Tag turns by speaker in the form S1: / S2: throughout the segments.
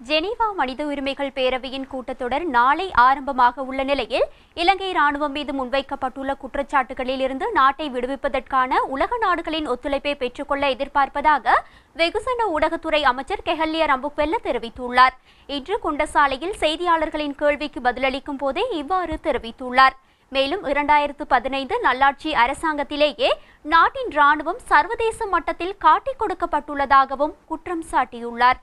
S1: Geneva மனித உரிமைகள் பேரவையின் கூட்டத்தொடர் நாளை ஆரம்பமாக உள்ள நிலையில் இலங்கை ராணுவம் மீது முன்வைக்கப்பட்டுள்ள குற்றச்சாட்டுகளில் இருந்து நாட்டை விடுவிப்பதற்கான உலக நாடுகளின் ஒத்துழைப்பை பெற்றுக்கொள்ள எதிர்பார்ப்பதாக வெகுசன ஊடகத்துறை அமைச்சர் கெஹல்லிய ரம்புக்வெல்ல தெரிவித்துள்ளார் இன்று குண்டசாலையில் செய்தியாளர்களின் கேள்விக்கு பதிலளிக்கும் போதே இவ்வாறு தெரிவித்துள்ளார் மேலும் இரண்டாயிரத்து பதினைந்து நல்லாட்சி அரசாங்கத்திலேயே நாட்டின் ராணுவம் சர்வதேச மட்டத்தில் காட்டிக் கொடுக்கப்பட்டுள்ளதாகவும் குற்றம் சாட்டியுள்ளார்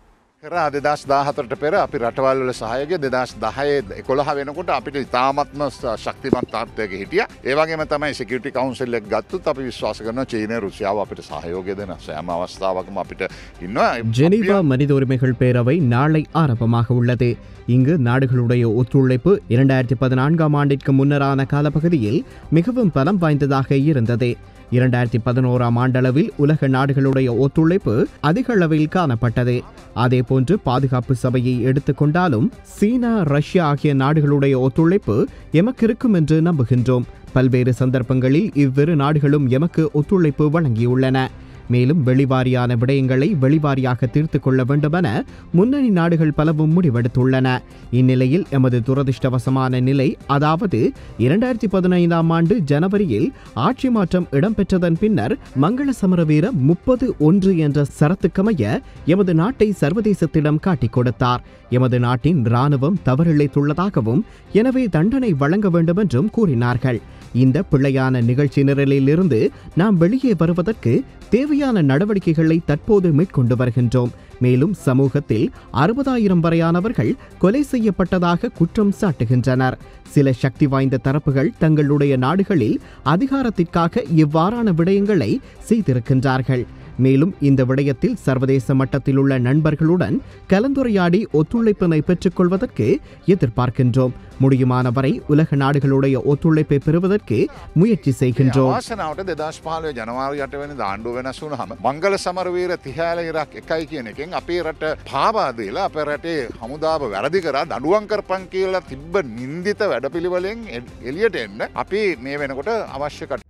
S2: කර දෙදස් දාහතරට පෙර අපි රටවල්වල සහයගේ දෙදස් දහය එකොළහ වෙනකොට අපිට ඉතාමත්ම ශක්තිමත් තාත්වයක හිටිය ඒවගේම තමයි සිකට කවන්සල්ලෙක් ගත්තුත් අපි විශ්වාස කරන චීනය රුසියාව අපිට සහයෝගය දෙන සෑම අවස්ථාවකම අපිට ඉන්නවා
S3: ஜெனீவா மனித உரிமைகள் பேரவை நாளை ஆரம்பமாக உள்ளது இங்கு நாடுகளுடைய ஒத்துழைப்பு இரண்டாயிரத்தி பதினான்காம் ஆண்டிற்கு முன்னரான காலப்பகுதியில் மிகவும் பலம் வாய்ந்ததாக இருந்தது இரண்டாயிரத்தி பதினோராம் ஆண்டளவில் உலக நாடுகளுடைய ஒத்துழைப்பு அதிக அளவில் காணப்பட்டது அதேபோன்று பாதுகாப்பு சபையை எடுத்துக்கொண்டாலும் சீனா ரஷ்யா ஆகிய நாடுகளுடைய ஒத்துழைப்பு எமக்கு இருக்கும் என்று நம்புகின்றோம் பல்வேறு சந்தர்ப்பங்களில் இவ்விரு நாடுகளும் எமக்கு ஒத்துழைப்பு வழங்கியுள்ளன மேலும் வெளிவாரியான விடயங்களை வெளிவாரியாக தீர்த்து கொள்ள வேண்டுமென முன்னணி நாடுகள் பலவும் முடிவெடுத்துள்ளன இந்நிலையில் எமது துரதிர்ஷ்டவசமான நிலை அதாவது இரண்டாயிரத்தி பதினைந்தாம் ஆண்டு ஜனவரியில் ஆட்சி மாற்றம் இடம்பெற்றதன் பின்னர் மங்கள சமரவீர முப்பது ஒன்று என்ற சரத்துக்கமைய எமது நாட்டை சர்வதேசத்திடம் காட்டிக் கொடுத்தார் எமது நாட்டின் இராணுவம் தவறிழைத்துள்ளதாகவும் எனவே தண்டனை வழங்க வேண்டும் என்றும் கூறினார்கள் இந்த பிழையான நிகழ்ச்சி நிரலிலிருந்து நாம் வெளியே வருவதற்கு தேவையான நடவடிக்கைகளை தற்போது மேற்கொண்டு வருகின்றோம் மேலும் சமூகத்தில் அறுபதாயிரம் வரையானவர்கள் கொலை செய்யப்பட்டதாக குற்றம் சாட்டுகின்றனர் சில சக்தி வாய்ந்த தரப்புகள் தங்களுடைய நாடுகளில் அதிகாரத்திற்காக இவ்வாறான விடயங்களை செய்திருக்கின்றார்கள் மேலும் இந்த விடயத்தில் சர்வதேச மட்டத்தில் உள்ள நண்பர்களுடன் கலந்துரையாடி ஒத்துழைப்பினை பெற்றுக்கொள்வதற்கு எதிர்பார்க்கின்றோம் முடியுமான வரை உலக நாடுகளுடைய ஒத்துழைப்பை பெறுவதற்கு முயற்சி செய்கின்றோம்
S2: වාසනාවට දෙදශ පාලය ජනවාර යටවැනි ආණ්ඩුව වෙනස් වුන හම මංගල සමරවීර තිහෑල ඉරක් එකයි කියන එකෙන් අපේ රට පාබාදීලා අප රටේ හමුදාව වැරදි කර දඩුවන්කරපන් කියලා තිබ්බ නින්දිත වැඩපිළිවලෙන් එලියට එන්න අපි මේ වෙනකොට අවශ්‍යකට